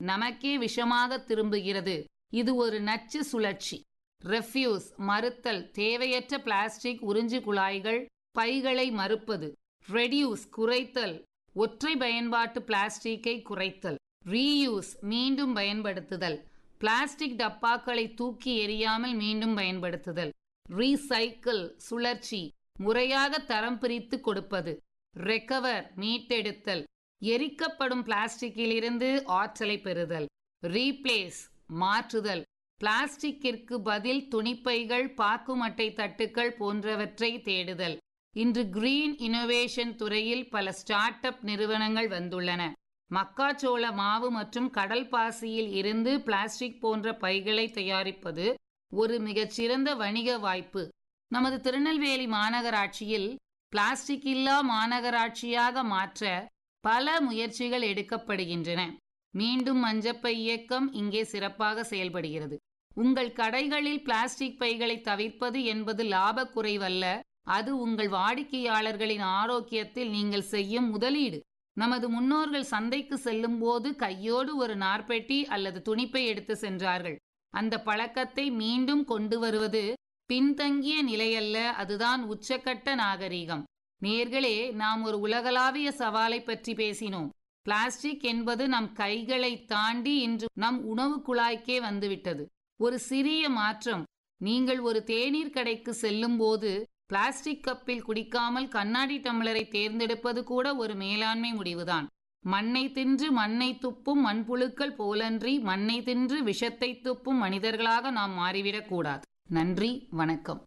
நமக்கே விஷமாக திரும்புகிறது இது ஒரு நச்சு சுழற்சி ரெஃப்யூஸ் மறுத்தல் தேவையற்ற பிளாஸ்டிக் உறிஞ்சு குழாய்கள் பைகளை மறுப்பது ரெடியூஸ் குறைத்தல் ஒற்றை பயன்பாட்டு பிளாஸ்டிக்கை குறைத்தல் ரீயூஸ் மீண்டும் பயன்படுத்துதல் பிளாஸ்டிக் டப்பாக்களை தூக்கி எறியாமல் மீண்டும் பயன்படுத்துதல் ரீசைக்கிள் சுழற்சி முறையாக தரம் பிரித்து கொடுப்பது ரெக்கவர் மீட்டெடுத்தல் எரிக்கப்படும் பிளாஸ்டிக்கிலிருந்து ஆற்றலை பெறுதல் ரீப்ளேஸ் மாற்றுதல் பிளாஸ்டிக்கிற்கு பதில் துணிப்பைகள் பாக்குமட்டை தட்டுக்கள் போன்றவற்றை தேடுதல் இன்று கிரீன் இனோவேஷன் துறையில் பல ஸ்டார்ட் அப் நிறுவனங்கள் வந்துள்ளன மக்காச்சோள மாவு மற்றும் கடல் பாசியில் இருந்து பிளாஸ்டிக் போன்ற பைகளை தயாரிப்பது ஒரு மிகச்சிறந்த வணிக வாய்ப்பு நமது திருநெல்வேலி மாநகராட்சியில் பிளாஸ்டிக் இல்லா மாநகராட்சியாக மாற்ற பல முயற்சிகள் எடுக்கப்படுகின்றன மீண்டும் மஞ்சப்பை இயக்கம் இங்கே சிறப்பாக செயல்படுகிறது உங்கள் கடைகளில் பிளாஸ்டிக் பைகளை தவிர்ப்பது என்பது லாப குறைவல்ல அது உங்கள் வாடிக்கையாளர்களின் ஆரோக்கியத்தில் நீங்கள் செய்யும் முதலீடு நமது முன்னோர்கள் சந்தைக்கு செல்லும் போது கையோடு ஒரு நார்பெட்டி அல்லது துணிப்பை எடுத்து சென்றார்கள் அந்த பழக்கத்தை மீண்டும் கொண்டு வருவது பின்தங்கிய நிலையல்ல அதுதான் உச்சக்கட்ட நாகரீகம் நேர்களே நாம் ஒரு உலகளாவிய சவாலை பற்றி பேசினோம் பிளாஸ்டிக் என்பது நம் கைகளை தாண்டி இன்று நம் உணவு குழாய்க்கே வந்துவிட்டது ஒரு சிறிய மாற்றம் நீங்கள் ஒரு தேநீர் கடைக்கு செல்லும் போது பிளாஸ்டிக் கப்பில் குடிக்காமல் கண்ணாடி டம்ளரை தேர்ந்தெடுப்பது கூட ஒரு மேலாண்மை முடிவுதான் மண்ணை தின்று மண்ணை துப்பும் மண்புழுக்கள் போலன்றி மண்ணை தின்று விஷத்தை துப்பும் மனிதர்களாக நாம் மாறிவிடக் கூடாது நன்றி வணக்கம்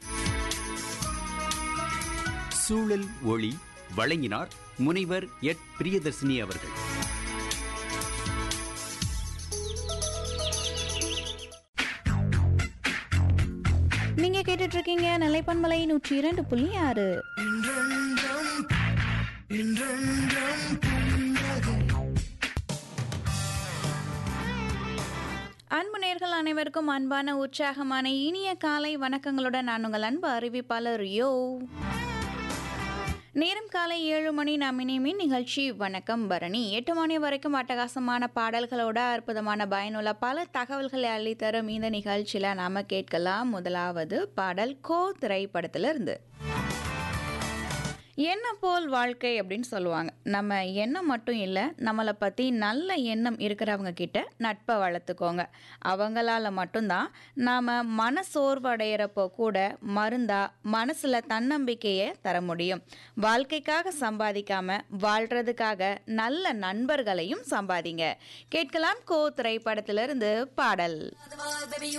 சூழல் ஒளி வழங்கினார் முனைவர் எட் பிரியதர்சினி அவர்கள் நீங்க கேட்டுட்டு இருக்கீங்க நிலைப்பன்மலை நூற்றி இரண்டு புள்ளி ஆறு அன்பு நேர்கள் அனைவருக்கும் அன்பான உற்சாகமான இனிய காலை வணக்கங்களுடன் நான் உங்கள் அன்பு அறிவிப்பாளர் யோ நேரம் காலை ஏழு மணி நாம் இனிமேல் நிகழ்ச்சி வணக்கம் பரணி எட்டு மணி வரைக்கும் அட்டகாசமான பாடல்களோட அற்புதமான பயனுள்ள பல தகவல்களை அள்ளித்தரும் இந்த நிகழ்ச்சியில் நாம் கேட்கலாம் முதலாவது பாடல் கோ திரைப்படத்திலிருந்து எண்ணம் போல் வாழ்க்கை அப்படின்னு சொல்லுவாங்க நம்ம எண்ணம் மட்டும் இல்லை நம்மளை பற்றி நல்ல எண்ணம் இருக்கிறவங்க கிட்ட நட்பை வளர்த்துக்கோங்க அவங்களால மட்டும்தான் நாம் மனசோர்வடைகிறப்போ கூட மருந்தா மனசில் தன்னம்பிக்கையை தர முடியும் வாழ்க்கைக்காக சம்பாதிக்காம வாழ்கிறதுக்காக நல்ல நண்பர்களையும் சம்பாதிங்க கேட்கலாம் கோ திரைப்படத்திலிருந்து பாடல்